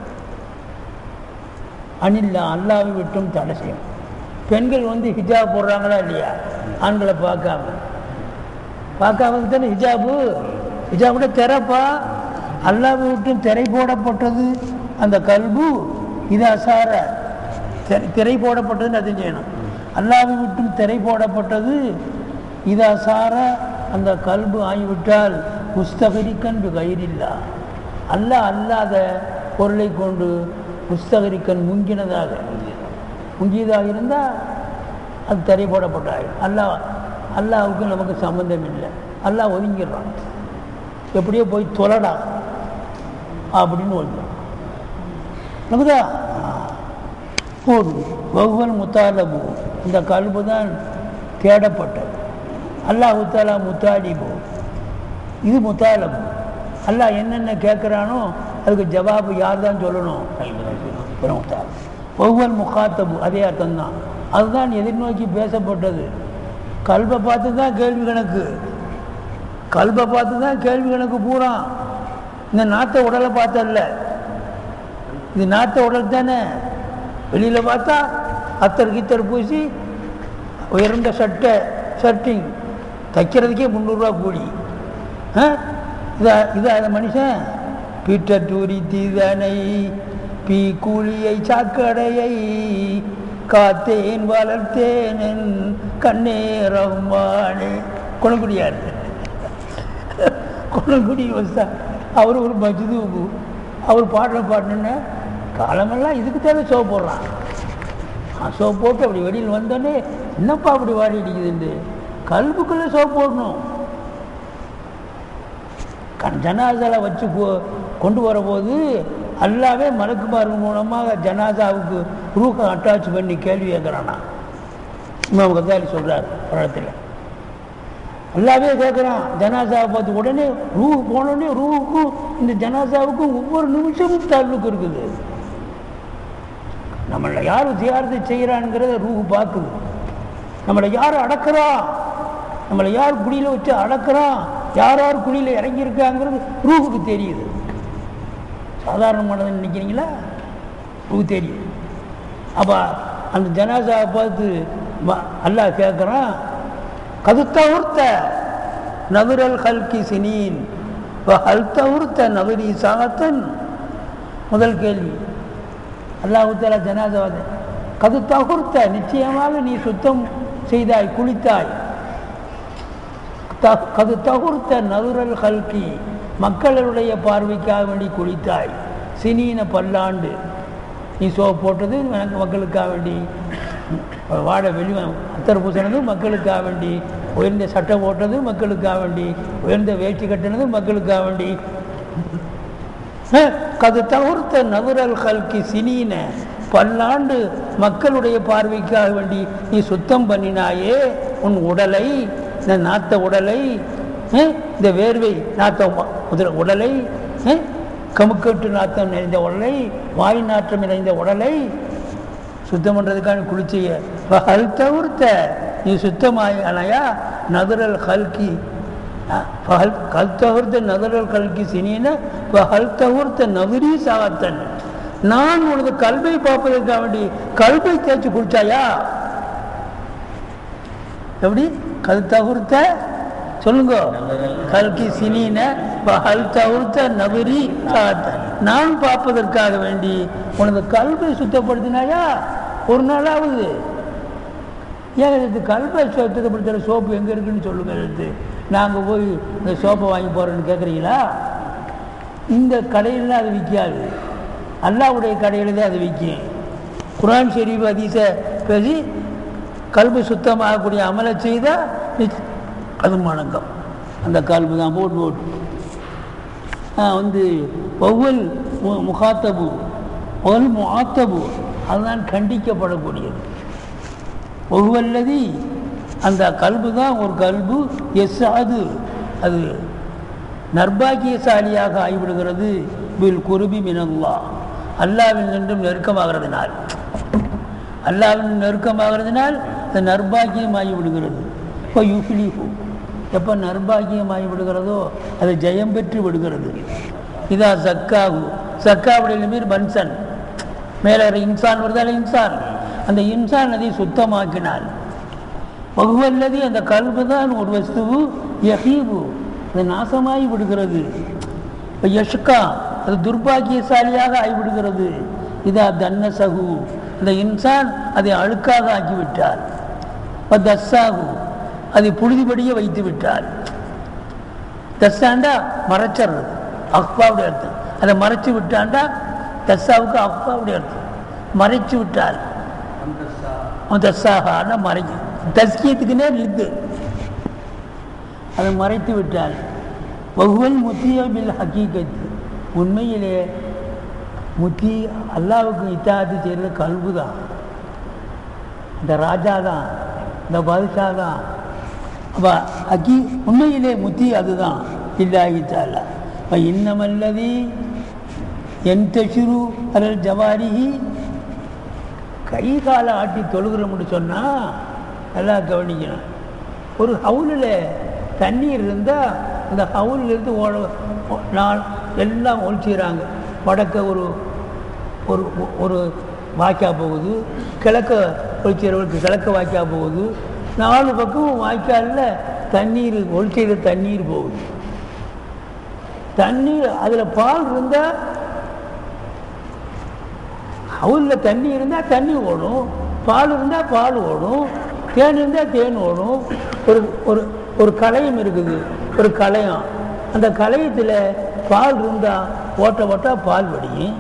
அனில்லா அல்லாவை விட்டும் தடை செய்யும் பெண்கள் வந்து ஹிஜாப் போடுறாங்களா இல்லையா ஆண்களை பார்க்காம பார்க்காம தானே ஹிஜாபு ஹிஜாபுட திறப்பா அல்லாவை விட்டும் திரை போடப்பட்டது அந்த கல்பு இது அசார திரை திரை போடப்பட்டதுன்னு அது செய்யணும் அல்லாவை விட்டும் திரை போடப்பட்டது இது அசார அந்த கல்பு ஆகிவிட்டால் முஸ்தகரிக்கன் கயிறில்லா அல்லாஹ் அல்லாத பொருளை கொண்டு முஸ்தகரிக்கன் முங்கினதாக முங்கியதாக இருந்தால் அது திரை போடப்பட்டாயிடும் அல்லாஹ் அல்லாவுக்கு நமக்கு சம்மந்தம் இல்லை அல்லாஹ் ஒதுங்கிடுறான் எப்படியோ போய் தொலடா அப்படின்னு ஒன்று நமதா போதும் வகுவல் முத்தாலபு இந்த கல்பு தான் தேடப்பட்டது அல்லாஹ் முத்தாலா முத்தாலிபு இது முத்தாலபு அல்லாஹ் என்னென்ன கேட்குறானோ அதுக்கு ஜவாபு யார் தான் சொல்லணும் முத்தால் ஒவ்வொரு முகாத்தபு அதே அர்த்தம் தான் அதுதான் எதிர்நோக்கி பேசப்பட்டது கல்பை பார்த்து தான் கேள்வி கணக்கு கல்பை பார்த்து தான் கேள்வி கணக்கு பூரா இந்த நாத்த உடலை பார்த்தல்ல இது நாத்த உடல் தானே வெளியில் பார்த்தா அத்தர் கீத்தர் பூசி உயர்ந்த சட்டை ஷர்ட்டிங் தைக்கிறதுக்கே முந்நூறுரூவா கூலி ஆ இதா இதா அந்த மனுஷன் பீட்ட தூரி தீதனை பீ கூலியை சாக்கடையை காத்தேன் வளர்த்தேன் கண்ணே ரஹ்மானே குணக்குடியார் குணக்குடி வந்தா அவர் ஒரு மஜ்தூபு அவர் பாடுற பாட்டுன்னு காலமெல்லாம் இதுக்கு தேவை சோ போடுறான் சோ போட்டு அப்படி வெளியில் வந்தோடனே என்னப்பா அப்படி வாடி அடிக்குதுண்டு கல்புக்குள்ளே சோ போடணும் கண் ஜனாசால வச்சு கொ- கொண்டு வரபோது அல்லாவே மலக்குமார்கள் மூலமாக ஜனாசாவுக்கு ரூஹ அட்டாச் பண்ணி கேள்வி கேட்குறானா இமாம் கத்தாலி சொல்கிறார் படத்தில் அல்லாவே கேட்குறான் ஜனாசாவை பார்த்து உடனே ரூ போனோடனே ரூவுக்கும் இந்த ஜனாசாவுக்கும் ஒவ்வொரு நிமிஷமும் தாழ்வுக்கு இருக்குது நம்மளை யார் தியாரத்தை செய்கிறான்ங்கிறத ரூஹு பார்க்குது நம்மளை யார் அடக்குறா நம்மளை யார் குழியில் வச்சு அடக்குறான் யார் யார் குழியில் இறங்கியிருக்காங்கிறது ரூஹுக்கு தெரியுது சாதாரணமானதுன்னு நினைக்கிறீங்களா ரூஹு தெரியுது அப்போ அந்த ஜனாசாவை பார்த்து ம- அல்லாஹ் கேட்குறான் கதுத்தவுர்த்த நவிரல் ஹல்கி சினீன் ஹல் தவுர்த்த நவிரி சாகத்தன் முதல் கேள்வி அல்லாஹுத்தாலா ஜனாதவாத கது தகுர்த்த நிச்சயமாக நீ சுத்தம் செய்தாய் குளித்தாய் த- கது தகுர்த்த நதுரல் ஹல்கி மக்களுடைய பார்வைக்காக வேண்டி குளித்தாய் சினீன பல்லாண்டு நீ சோ போட்டது எனக்கு மக்களுக்காக வேண்டி வாட வெளி அத்தர் பூசினது மக்களுக்காக வேண்டி உயர்ந்த சட்டை போட்டது மக்களுக்காக வேண்டி உயர்ந்த வேட்டி கட்டினது மக்களுக்காக வேண்டி கது தவிர்த்த நவரல் கல்கி சினீன பல்லாண்டு மக்களுடைய பார்வைக்காக வேண்டி நீ சுத்தம் பண்ணினாயே உன் உடலை இந்த நாத்த உடலை அஹ், இந்த வேர்வை நாத்தம் உதிர- உடலை அஹ், கமுக்கட்டு நாத்தம் நிறைந்த உடலை வாய் நாற்றம் நிறைந்த உடலை சுத்தம் பண்ணுறதுக்கான குளிச்சிய ஹல் தவிர்த்த நீ சுத்தமாய் அணையா நதுரல் ஹல்கி ஃபஹல் கல் தவிர்த்த நதுரல் கல்கி சினின ஹல் தவிர்த்த நதுரி சாத்தன் நான் உனது கல்வை பார்ப்பதற்காக வேண்டி கல்வை தேய்ச்சி குடிச்சாயா எப்படி கல் தவிர்த்த சொல்லுங்க கல்கி சினின ஹல் தவிர்த்த நதுரி சாத்தன் நான் பார்ப்பதற்காக வேண்டி உனது கல்வை சுத்தப்படுத்தினாயா ஒரு நாளாவது ஏன் இது கல்வை சுத்தப்படுத்துகிற சோப்பு எங்கே இருக்குன்னு சொல்லுங்க எடுத்து நாங்கள் போய் இந்த சோப்பை வாங்கி போகிறோன்னு கேட்குறீங்களா இந்த கடையில் அது விற்காது அல்லாவுடைய கடையில் தான் அது விற்கும் குரான் ஷெரீஃப் ஹதீஸ பேசி கல்வி சுத்தமாகக்கூடிய அமலை செய்தால் அது வணக்கம் அந்த கல்வி தான் போட்டு போட்டு ஆ, வந்து ஒவ்வொரு முகாத்தபு ஒவ்வொரு முகாத்தபு அதுதான் கண்டிக்கப்படக்கூடியது ஒவ்வொல்லதி அந்த கல்பு தான் ஒரு கல்பு எஸ் அது அது நர்பாகியசாலியாக ஆகிவிடுகிறது வில் குருபி மினல்லா அல்லாவில் நின்றும் நெருக்கமாகிறதுனால் அல்லாவின் நெருக்கமாகிறதுனால் அது நர்பாகியமாகி விடுகிறது இப்போ யுஃபிலிஹு எப்போ நர்பாகியமாகி விடுகிறதோ அது ஜெயம் பெற்று விடுகிறது இதா சக்காகு சக்காவுடைய மீர் பன்சன் மேலே ஒரு இன்சான் வருதால இன்சான் அந்த இன்சான் அதை சுத்தமாக்கினான் வகுவல்லதி அந்த கல்பு தான் ஒரு வஸ்துவு யஹீபு அது நாசமாகி விடுகிறது இப்போ யஷ்கா அது துர்பாக்கியசாலியாக ஆகிவிடுகிறது இதா தன்ன சகு அந்த இன்சான் அதை அழுக்காக ஆக்கிவிட்டார் இப்போ தஸ்ஸாகு அதை புழுதிபடிய வைத்து விட்டார் தஸ்ஸாண்டா மறைச்சிடுறது அக்பாவுடைய அர்த்தம் அதை மறைச்சு விட்டாண்டா தஸ்ஸாவுக்கு அக்பாவுடைய அர்த்தம் மறைச்சு விட்டால் அவன் தஸ்ஸாகான மறைக்கும் தஸ்கியத்துக்குனே லித்து அதை மறைத்து விட்டால் வகுவல் முத்திய பில் ஹக்கீகத்து உண்மையிலே முத்தி அல்லாவுக்கு இத்தாத்து செய்கிறது கல்பு தான் இந்த ராஜா தான் இந்த பாதுஷா தான் அப்போ அக்கி உண்மையிலே முத்தி அதுதான் இல்லாஹித்தால இப்போ இன்னமல்லதி என் தஷுரு அலல் ஜவாரிஹி கை காலை ஆட்டி தொழுகிறோம்னு சொன்னால் நல்லா கவனிக்கணும் ஒரு ஹவுலில் தண்ணீர் இருந்தால் அந்த ஹவுலிருந்து ஓட ஓ- நாள் எல்லாம் ஒழிச்சிடுறாங்க வடக்க ஒரு ஒரு ஒரு வாய்க்கா போகுது கிழக்க ஒழிச்சிறவருக்கு கிழக்க வாய்க்கா போகுது நாலு பக்கமும் வாய்க்காலில் தண்ணீர் ஒழிச்சிற தண்ணீர் போகுது தண்ணீர் அதில் பால் இருந்தால் ஹவுலில் தண்ணி இருந்தால் தண்ணி ஓடும் பால் இருந்தால் பால் ஓடும் தேன் இருந்தால் தேன் ஓடும் ஒரு ஒரு ஒரு கலையம் இருக்குது ஒரு கலையம் அந்த கலையத்தில் பால் இருந்தால் ஓட்ட ஓட்டா பால் வடியும்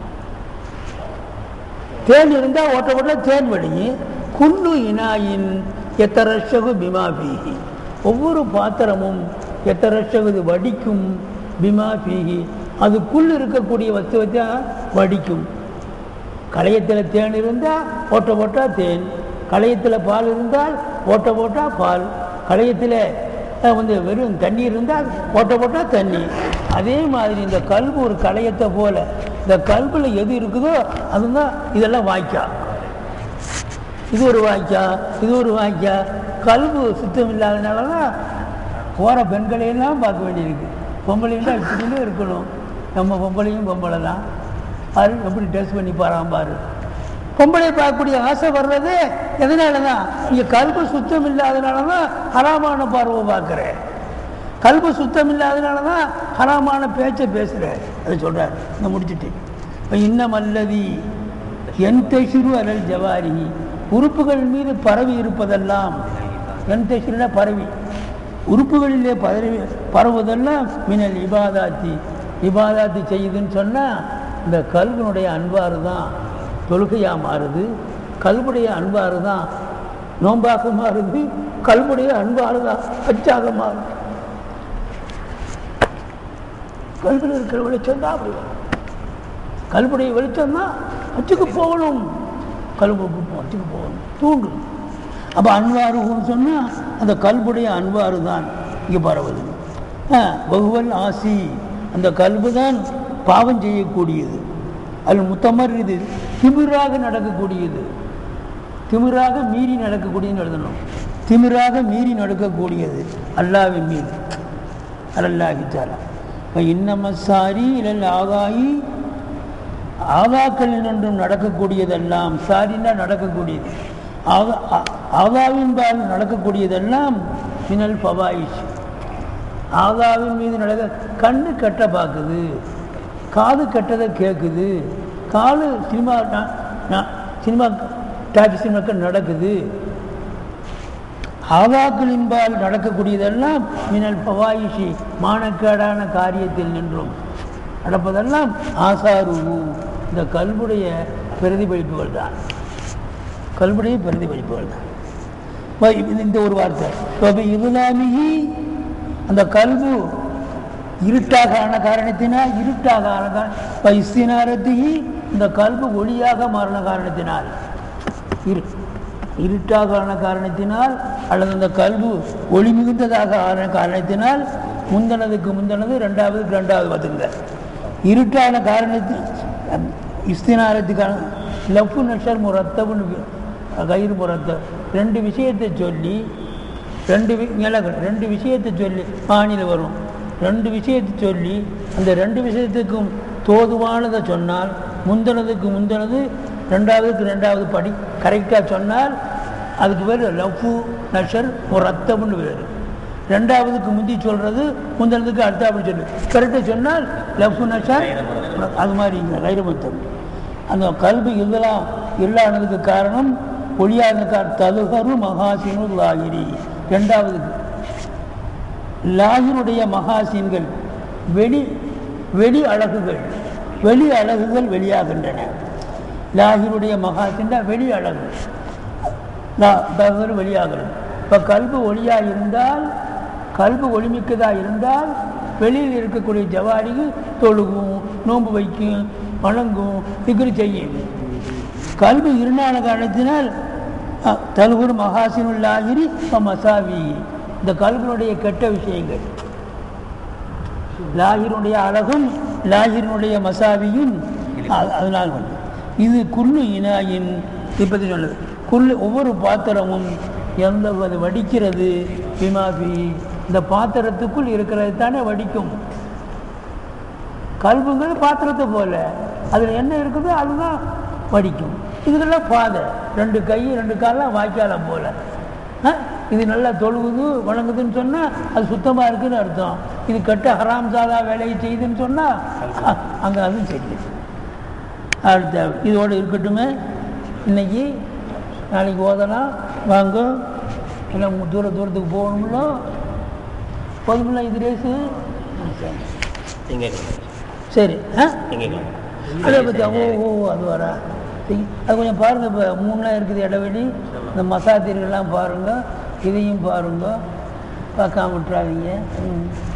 தேன் இருந்தால் ஓட்ட ஓட்ட தேன் வடியும் குல்லு இனாயின் எத்தரஷகு பிமாபீகி ஒவ்வொரு பாத்திரமும் எத்தரஷகு வடிக்கும் பிமாபீகி அதுக்குள் இருக்கக்கூடிய வஸ்துவை தான் வடிக்கும் களையத்தில் தேன் இருந்தால் ஓட்ட போட்டா தேன் களையத்தில் பால் இருந்தால் ஓட்ட போட்டா பால் களையத்தில் அஹ், வந்து வெறும் தண்ணி இருந்தால் ஓட்ட போட்டா தண்ணி அதே மாதிரி இந்த கல்பு ஒரு களையத்தை போல இந்த கல்பில் எது இருக்குதோ அதுதான் இதெல்லாம் வாய்க்கா இது ஒரு வாய்க்கா இது ஒரு வாய்க்கா கல்பு சுத்தம் இல்லாதனால தான் போகிற பெண்களையெல்லாம் பார்க்க வேண்டியிருக்கு பொம்பளைன்னா இப்படின்னு இருக்கணும் நம்ம பொம்பளையும் பொம்பளை தான் பாரு எப்படி ட்ரெஸ் பண்ணி பாராம பாரு பொம்பளை பார்க்கக்கூடிய ஆசை வர்றது எதனால தான் இங்கே கல்பு சுத்தம் இல்லாதனால தான் ஹராமான பார்வை பார்க்குறேன் கல்பு சுத்தம் இல்லாதனால தான் ஹராமான பேச்சை பேசுகிறேன் அதை சொல்கிறார் இந்த முடிச்சுட்டு இப்போ இன்னம் அல்லதி என் தெசிறு அலல் ஜவாரி உறுப்புகள் மீது பரவி இருப்பதெல்லாம் என் தெசிறுனா பரவி உறுப்புகளிலே பரவி பரவுவதெல்லாம் மினல் இபாதாத்தி இபாதாத்தி செய்யுதுன்னு சொன்னால் இந்த கல்வினுடைய அன்பாறு தான் தொழுகையாக மாறுது கல்வுடைய அன்பாறு தான் நோம்பாக மாறுது கல்வுடைய அன்பாறு தான் அச்சாக மாறுது கல்வியில் இருக்கிற வெளிச்சம் தான் அப்படி வரும். கல்வுடைய வெளிச்சம் தான் அச்சுக்கு போகணும் கல்வு அச்சுக்கு போகணும் தூண்டும் அப்போ அன்வாருன்னு சொன்னால் அந்த கல்புடைய அன்வாறு தான் இங்கே பரவுது ஆ, பகுவல் ஆசி அந்த கல்பு தான் பாவம் செய்யக்கூடியது அது முத்தமர் இது திமிராக நடக்கக்கூடியது திமிராக மீறி நடக்கக்கூடியதுன்னு எழுதணும் திமிராக மீறி நடக்கக்கூடியது அல்லாவின் மீது அல்லாஹிச்சாரா இப்போ இன்னமசாரி இல்லல் ஆகாயி ஆதாக்களில் நின்றும் நடக்கக்கூடியதெல்லாம் சாரின்னா நடக்கக்கூடியது ஆகா ஆ- ஆதாவின் பால் நடக்கக்கூடியதெல்லாம் மினல் பவாயிஷ் ஆதாவின் மீது நடக்க கண்ணு கட்ட பார்க்குது காது கெட்டதை கேட்குது காது சினிமா நா- நா- சினிமா டாபி சினிமாக்கள் நடக்குது ஆவாக்களின்பால் நடக்கக்கூடியதெல்லாம் மினல் பவாயிஷி மானக்கேடான காரியத்தில் நின்றும் நடப்பதெல்லாம் ஆசாருவு இந்த கல்புடைய பிரதிபலிப்புகள் தான் கல்புடைய பிரதிபலிப்புகள் தான் வ- இது- இந்த ஒரு வார்த்தை வபி இதுலாமிகி அந்த கல்பு இருட்டாக ஆன காரணத்தினால் இருட்டாக ஆன காரண இஸ்தினாரத்தையும் இந்த கல்பு ஒளியாக மாறின காரணத்தினால் இரு இருட்டாக ஆன காரணத்தினால் அல்லது அந்த கல்பு ஒளி மிகுந்ததாக ஆன காரணத்தினால் முந்தனதுக்கு முந்தனது ரெண்டாவதுக்கு ரெண்டாவது வந்துங்க இருட்டான காரணத்தில் இஸ்தினாரத்துக்கான லஃபு நஷர் முரத்தபுன்னு கயிறு முரத்த ரெண்டு விஷயத்தை சொல்லி ரெண்டு வி- நிலங்கள் ரெண்டு விஷயத்தை சொல்லி பாணியில் வரும் ரெண்டு விஷயத்தை சொல்லி அந்த ரெண்டு விஷயத்துக்கும் தோதுவானதை சொன்னால் முந்தினதுக்கு முந்தினது ரெண்டாவதுக்கு ரெண்டாவது படி கரெக்டாக சொன்னால் அதுக்கு பேர் லவ்ஃபு நஷர் ஒரு ரத்தம்னு பேர் ரெண்டாவதுக்கு முந்தி சொல்கிறது முந்தினதுக்கு அடுத்தாப்படி சொல்லு கரெக்டாக சொன்னால் லவ்ஃபு நஷர் அது மாதிரி இங்கே கைரமத்தம் அந்த கல்வி இதெல்லாம் இல்லாததுக்கு காரணம் ஒளியாத கார் தலுகரு மகாசினு லாகிரி ரெண்டாவதுக்கு லாகினுடைய மகாசீன்கள் வெளி வெளி அழகுகள் வெளி அழகுகள் வெளியாகின்றன லாகினுடைய மகாசீன் வெளி அழகு லா- தகவல் வெளியாகிறது இப்போ கல்பு ஒளியாக இருந்தால் கல்பு ஒளிமிக்கதாக இருந்தால் வெளியில் இருக்கக்கூடிய ஜவாரிக்கு தொழுகும் நோன்பு வைக்கும் வணங்கும் திக்ரு செய்யும் கல்வி இருநாள காரணத்தினால் தலுகுர் மகாசினுள்ளாகிரி மசாவி இந்த கல்வினுடைய கெட்ட விஷயங்கள் லாகிருடைய அழகும் லாகிரினுடைய மசாவியும் அ- அதனால் வந்து இது குல்லு இனாயின் இப்படி சொன்னது குல்லு ஒவ்வொரு பாத்திரமும் எந்த அது வடிக்கிறது விமாபி இந்த பாத்திரத்துக்குள் இருக்கிறது தானே வடிக்கும் கல்புங்கிறது பாத்திரத்தை போல அதில் என்ன இருக்குதோ அதுதான் வடிக்கும் இதுக்கெல்லாம் பாதை ரெண்டு கை ரெண்டு காலெலாம் வாய்க்காலம் போல ஆ? இது நல்லா தொழுகுது வணங்குதுன்னு சொன்னால் அது சுத்தமாக இருக்குன்னு அர்த்தம் இது கெட்ட ஹராம் சாதா வேலையை செய்யுதுன்னு சொன்னால் அங்கே அதுவும் செய்யுது அடுத்த இதோடு இருக்கட்டுமே இன்னைக்கு நாளைக்கு ஓதலாம் வாங்க இல்லை தூர தூரத்துக்கு போகணும்ல போதுமில்ல இது ரேஸு திங்கட்கிழமை சரி ஆ திங்கட்கிழமை அதை பற்றி ஓ ஓ அது வரா சரி அது கொஞ்சம் பாருங்கள் இப்போ மூணுலாம் இருக்குது இடைவெளி இந்த மசாத்திர்கள்லாம் பாருங்கள் இதையும் பாருங்கள் பார்க்காம விட்டுறாதீங்க ம்